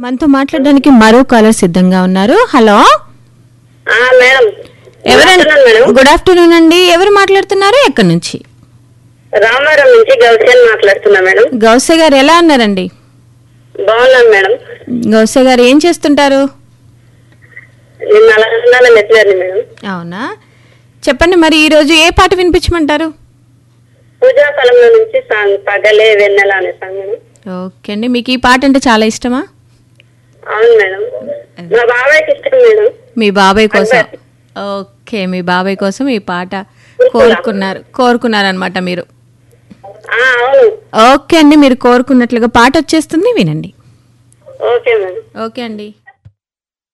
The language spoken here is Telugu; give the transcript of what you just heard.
మనతో మాట్లాడడానికి మరో కాలర్ సిద్ధంగా ఉన్నారు హలో ఆ, మేడం ఎవరండి వస్తున్నాను మేడం గుడ్ ఆఫ్టర్నూన్ అండి ఎవరు మాట్లాడుతున్నారు ఎక్కడి నుంచి రామారం నుంచి గౌసియన్ మాట్లాడుతున్నా మేడం గౌసే గారు ఎలా ఉన్నారండి బాగున్నాను మేడం గౌసే గారు ఏం చేస్తుంటారు నేను నల్గొండ మెట్లేరు మేడం అవునా చెప్పండి మరి ఈరోజు ఏ పాట వినిపించమంటారు పూజా ఫలంలో నుంచి సాంగ్ పగలే వెన్నెల అనే సాంగ్ మేడం ఓకే అండి మీకు ఈ పాట అంటే చాలా ఇష్టమా అవును మేడం మా బాబాయ్కి ఇష్టం మేడం మీ బాబాయ్ కోసం ఓకే మీ బాబాయ్ కోసం ఈ పాట కోరుకున్నారు కోరుకున్నారనమాట మీరు ఆ, అవును ఓకే అండి మీరు కోరుకున్నట్లుగా పాట వచ్చేస్తుంది వినండి ఓకే మేడం ఓకే అండి